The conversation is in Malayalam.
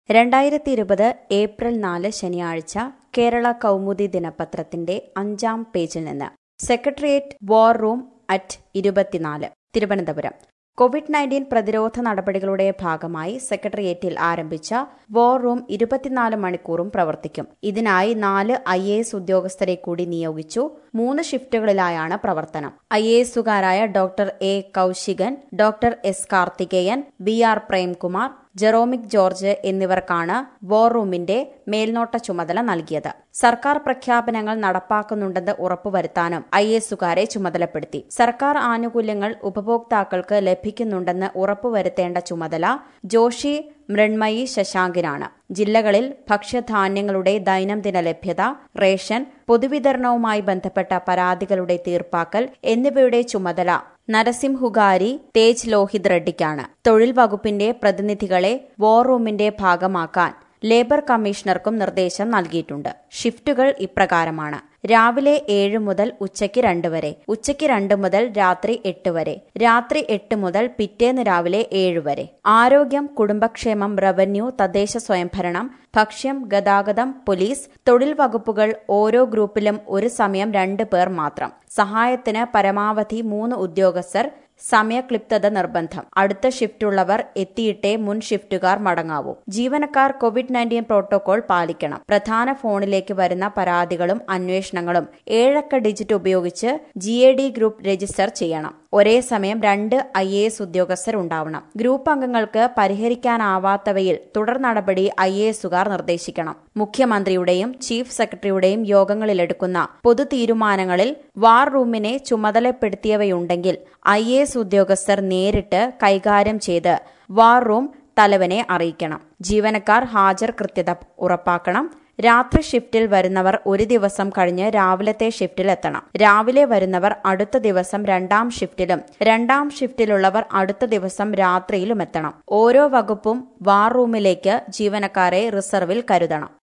രണ്ടായിരത്തി ഇരുപത് ഏപ്രിൽ നാല് ശനിയാഴ്ച കേരള കൗമുദി ദിനപത്രത്തിന്റെ അഞ്ചാം പേജിൽ നിന്ന് സെക്രട്ടേറിയറ്റ് വാർ റൂം അറ്റ് ഇരുപത്തിനാല് തിരുവനന്തപുരം കോവിഡ് നയൻറ്റീൻ പ്രതിരോധ നടപടികളുടെ ഭാഗമായി സെക്രട്ടേറിയറ്റിൽ ആരംഭിച്ച വാർ റൂം ഇരുപത്തിനാല് മണിക്കൂറും പ്രവർത്തിക്കും ഇതിനായി നാല് ഐ എ എസ് ഉദ്യോഗസ്ഥരെ കൂടി നിയോഗിച്ചു മൂന്ന് ഷിഫ്റ്റുകളിലായാണ് പ്രവർത്തനം ഐ എ എസുകാരായ doctor A Kaushikan doctor S Karthikeyan B R Premkumar Jeromic George എന്നിവർക്കാണ് വാർ റൂമിന്റെ മേൽനോട്ട ചുമതല നൽകിയത് സർക്കാർ പ്രഖ്യാപനങ്ങൾ നടപ്പാക്കുന്നുണ്ടെന്ന് ഉറപ്പുവരുത്താനും ഐ എസുകാരെ ചുമതലപ്പെടുത്തി സർക്കാർ ആനുകൂല്യങ്ങൾ ഉപഭോക്താക്കൾക്ക് ലഭിക്കുന്നുണ്ടെന്ന് ഉറപ്പുവരുത്തേണ്ട ചുമതല ജോഷി മൃണ്മയി ശശാങ്കിനാണ് ജില്ലകളിൽ ഭക്ഷ്യധാന്യങ്ങളുടെ ദൈനംദിന ലഭ്യത റേഷൻ പൊതുവിതരണവുമായി ബന്ധപ്പെട്ട പരാതികളുടെ തീർപ്പാക്കൽ എന്നിവയുടെ ചുമതല നരസിംഹുഗാരി തേജ് ലോഹിത് റെഡ്ഡിക്കാണ് തൊഴിൽ വകുപ്പിന്റെ പ്രതിനിധികളെ വോർ റൂമിന്റെ ഭാഗമാക്കാൻ ലേബർ കമ്മീഷണർക്കും നിർദ്ദേശം നൽകിയിട്ടുണ്ട് ഷിഫ്റ്റുകൾ ഇപ്രകാരമാണ് രാവിലെ ഏഴ് മുതൽ ഉച്ചയ്ക്ക് രണ്ട് വരെ ഉച്ചയ്ക്ക് രണ്ട് മുതൽ രാത്രി എട്ട് വരെ രാത്രി എട്ട് മുതൽ പിറ്റേന്ന് രാവിലെ ഏഴ് വരെ ആരോഗ്യം കുടുംബക്ഷേമം റവന്യൂ തദ്ദേശ സ്വയംഭരണം ഭക്ഷ്യം ഗതാഗതം പോലീസ് തൊഴിൽ വകുപ്പുകൾ ഓരോ ഗ്രൂപ്പിലും ഒരു സമയം രണ്ട് പേർ മാത്രം സഹായത്തിന് പരമാവധി മൂന്ന് ഉദ്യോഗസ്ഥർ സമയക്ലിപ്തത നിർബന്ധം അടുത്ത ഷിഫ്റ്റുള്ളവർ എത്തിയിട്ടേ മുൻ ഷിഫ്റ്റുകാർ മടങ്ങാവൂ ജീവനക്കാർ കോവിഡ് നയൻറ്റീൻ പ്രോട്ടോകോൾ പാലിക്കണം പ്രധാന ഫോണിലേക്ക് വരുന്ന പരാതികളും അന്വേഷണങ്ങളും ഏഴക്ക ഡിജിറ്റ് ഉപയോഗിച്ച് G A D group register ചെയ്യണം ഒരേ സമയം രണ്ട് ഐ എ എസ് ഉദ്യോഗസ്ഥർ ഉണ്ടാവണം ഗ്രൂപ്പ് അംഗങ്ങൾക്ക് പരിഹരിക്കാനാവാത്തവയിൽ തുടർ നടപടി ഐ എ എസുകാർ നിർദ്ദേശിക്കണം മുഖ്യമന്ത്രിയുടെയും ചീഫ് സെക്രട്ടറിയുടെയും യോഗങ്ങളിലെടുക്കുന്ന പൊതു തീരുമാനങ്ങളിൽ വാർ റൂമിനെ ചുമതലപ്പെടുത്തിയവയുണ്ടെങ്കിൽ ഐ എ എസ് ഉദ്യോഗസ്ഥർ നേരിട്ട് കൈകാര്യം ചെയ്ത് വാർ റൂം തലവനെ അറിയിക്കണം ജീവനക്കാർ ഹാജർ കൃത്യത ഉറപ്പാക്കണം രാത്രി ഷിഫ്റ്റിൽ വരുന്നവർ ഒരു ദിവസം കഴിഞ്ഞ് രാവിലത്തെ ഷിഫ്റ്റിൽ എത്തണം രാവിലെ വരുന്നവർ അടുത്ത ദിവസം രണ്ടാം ഷിഫ്റ്റിലും രണ്ടാം ഷിഫ്റ്റിലുള്ളവർ അടുത്ത ദിവസം രാത്രിയിലും എത്തണം ഓരോ വകുപ്പും വാർ റൂമിലേക്ക് ജീവനക്കാരെ റിസർവിൽ കരുതണം